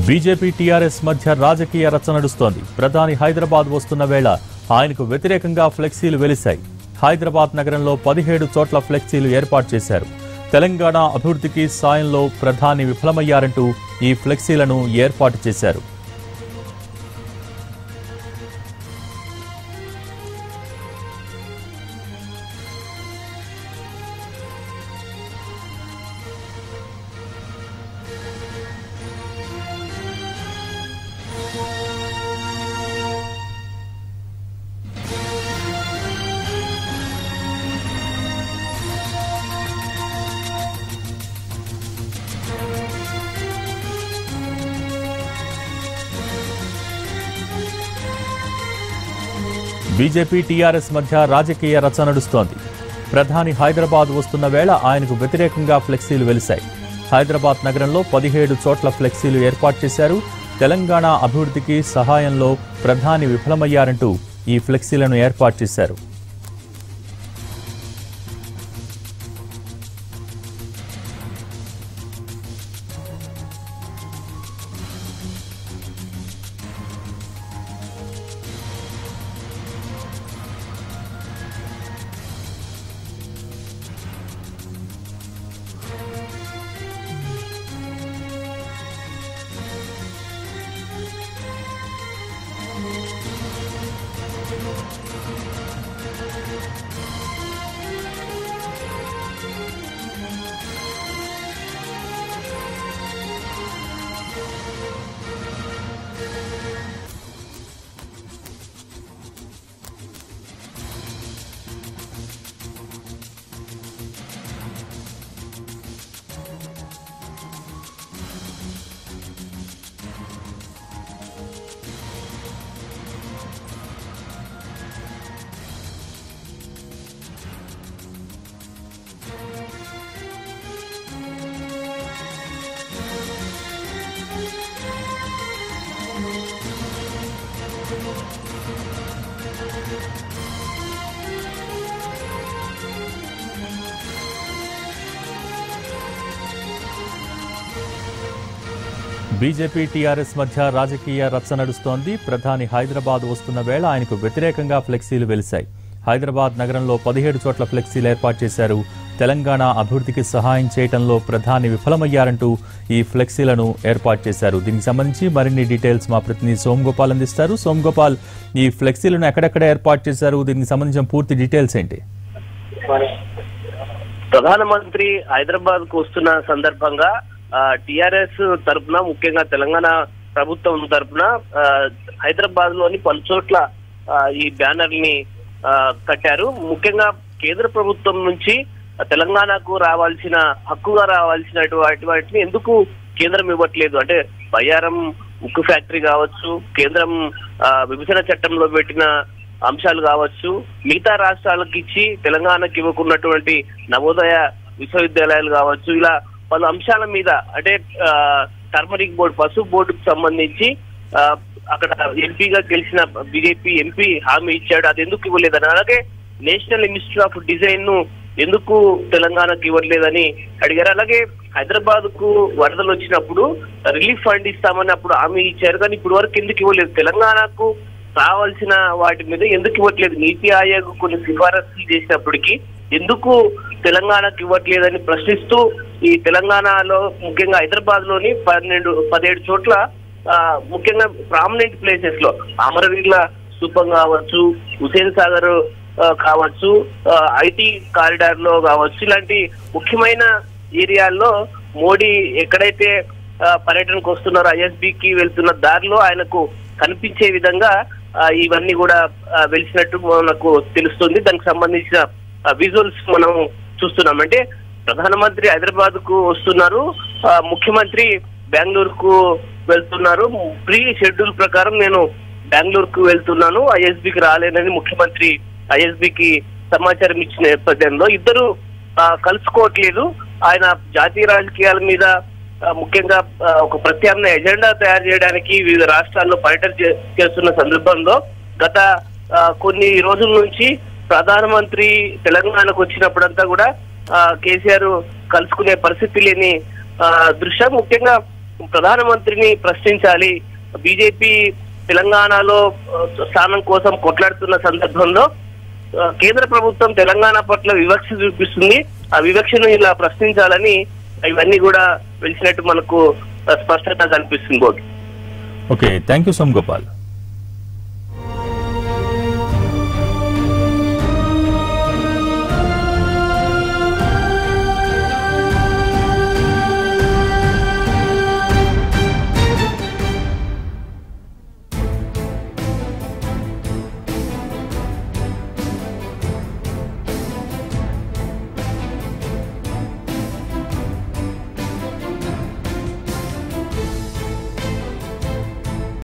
BJP TRS మధ్య రాజకీయ రచ్చ నడుస్తోంది ప్రధాని హైదరాబాద్ వస్తున్న వేళ ఆయనకు వ్యతిరేకంగా ఫ్లెక్సీలు వెలిశాయి హైదరాబాద్ నగరంలో పదిహేడు చోట్ల ఫ్లెక్సీలు ఏర్పాటు చేశారు తెలంగాణ అభివృద్ధికి సాయంలో ప్రధాని విఫలమయ్యారంటూ ఈ ఫ్లెక్సీలను ఏర్పాటు చేశారు బీజేపీ టీఆర్ఎస్ మధ్య రాజకీయ రచ్చ నడుస్తోంది ప్రధాని హైదరాబాద్ వస్తున్న వేళ ఆయనకు వ్యతిరేకంగా ఫ్లెక్సీలు వెలిశాయి హైదరాబాద్ నగరంలో పదిహేడు చోట్ల ఫ్లెక్సీలు ఏర్పాటు చేశారు తెలంగాణ అభివృద్ధికి సహాయంలో ప్రధాని విఫలమయ్యారంటూ ఈ ఫ్లెక్సీలను ఏర్పాటు చేశారు బీజేపీ టీఆర్ఎస్ మధ్య రాజకీయ రచ్చ నడుస్తోంది ప్రధాని హైదరాబాద్ వస్తున్న వేళ ఆయనకు వ్యతిరేకంగా ఫ్లెక్సీలు వెలిశాయి హైదరాబాద్ నగరంలో పదిహేడు చోట్ల ఫ్లెక్సీలు ఏర్పాటు చేశారు తెలంగాణ అభివృద్ధికి సహాయం చేయడంలో ప్రధాని విఫలమయ్యారంటూ ఈ ఫ్లెక్సీలను ఏర్పాటు చేశారు దీనికి సంబంధించి మరిన్ని డీటెయిల్స్ మా ప్రతినిధి సోమగోపాల్ అందిస్తారు సోమగోపాల్ ఈ ఫ్లెక్సీలను ఎక్కడెక్కడ ఏర్పాటు చేశారు దీనికి సంబంధించిన పూర్తి డీటెయిల్స్ ఏంటి ప్రధానమంత్రి హైదరాబాద్ కు వస్తున్న సందర్భంగా టిఆర్ఎస్ తరపున ముఖ్యంగా తెలంగాణ ప్రభుత్వం తరపున హైదరాబాద్ లోని పలు చోట్ల ఆ, ఈ బ్యానర్ ని ఆ, కట్టారు ముఖ్యంగా కేంద్ర ప్రభుత్వం నుంచి తెలంగాణకు రావాల్సిన హక్కుగా రావాల్సినటువంటి వాటిని ఎందుకు కేంద్రం ఇవ్వట్లేదు అంటే బయ్యారం ఉక్కు ఫ్యాక్టరీ కావచ్చు కేంద్రం ఆ, విభజన చట్టంలో పెట్టిన అంశాలు కావచ్చు మిగతా రాష్ట్రాలకు ఇచ్చి తెలంగాణకి ఇవ్వకున్నటువంటి నవోదయ విశ్వవిద్యాలయాలు కావచ్చు ఇలా పలు అంశాల మీద అంటే టర్మరిక్ బోర్డు పసుపు బోర్డుకు సంబంధించి ఆ, అక్కడ ఎంపీగా గెలిచిన బీజేపీ ఎంపీ హామీ ఇచ్చాడు అది ఎందుకు ఇవ్వలేదని అలాగే నేషనల్ ఇన్స్టిట్యూట్ ఆఫ్ డిజైన్ ను ఎందుకు తెలంగాణకు ఇవ్వట్లేదని అడిగారు అలాగే హైదరాబాద్ కు వరదలు వచ్చినప్పుడు రిలీఫ్ ఫండ్ ఇస్తామని అప్పుడు హామీ ఇచ్చారు కానీ ఇప్పుడు వరకు ఎందుకు ఇవ్వలేదు తెలంగాణకు రావాల్సిన వాటి మీద ఎందుకు ఇవ్వట్లేదు నీతి ఆయోగ్ కొన్ని సిఫారసులు చేసినప్పటికీ ఎందుకు తెలంగాణకు ఇవ్వట్లేదని ప్రశ్నిస్తూ ఈ తెలంగాణలో ముఖ్యంగా హైదరాబాద్ లోని పన్నెండు పదిహేడు చోట్ల ఆ, ముఖ్యంగా ప్రామినెంట్ ప్లేసెస్ లో అమరవీరుల స్థూపం కావచ్చు హుసేన్ సాగర్ ఆ, కావచ్చు ఐటీ కారిడార్ లో కావచ్చు ఇలాంటి ముఖ్యమైన ఏరియాల్లో మోడీ ఎక్కడైతే ఆ, పర్యటనకు వస్తున్నారో ISB కి వెళ్తున్న దారిలో ఆయనకు కనిపించే విధంగా ఆ, ఇవన్నీ కూడా ఆ, వెలిసినట్టు మనకు తెలుస్తుంది దానికి సంబంధించిన విజువల్స్ మనం చూస్తున్నాం అంటే ప్రధానమంత్రి హైదరాబాద్ కు వస్తున్నారు ఆ, ముఖ్యమంత్రి బెంగళూరు కు వెళ్తున్నారు ప్రీ షెడ్యూల్ ప్రకారం నేను బెంగళూరు కు వెళ్తున్నాను ఐఎస్బికి రాలేనని ముఖ్యమంత్రి ఐఎస్బికి సమాచారం ఇచ్చిన నేపథ్యంలో ఇద్దరు ఆ, కలుసుకోవట్లేదు ఆయన జాతీయ రాజకీయాల మీద ఆ, ముఖ్యంగా ఆ, ఒక ప్రత్యామ్నాయ ఎజెండా తయారు చేయడానికి వివిధ రాష్ట్రాల్లో పర్యటన చే- చేస్తున్న సందర్భంలో గత ఆ, కొన్ని రోజుల నుంచి ప్రధానమంత్రి తెలంగాణకు వచ్చినప్పుడంతా కూడా ఆ, కేసీఆర్ కలుసుకునే పరిస్థితి లేని ఆ, దృశ్యం ముఖ్యంగా ప్రధానమంత్రిని ప్రశ్నించాలి బీజేపీ తెలంగాణలో ఆ, స్థానం కోసం కొట్లాడుతున్న సందర్భంలో ఆ, కేంద్ర ప్రభుత్వం తెలంగాణ పట్ల వివక్ష చూపిస్తుంది ఆ వివక్షను ఇలా ప్రశ్నించాలని ఇవన్నీ కూడా వెలిసినట్టు మనకు ఆ, స్పష్టంగా కనిపిస్తుంది board okay thank you Som Gopal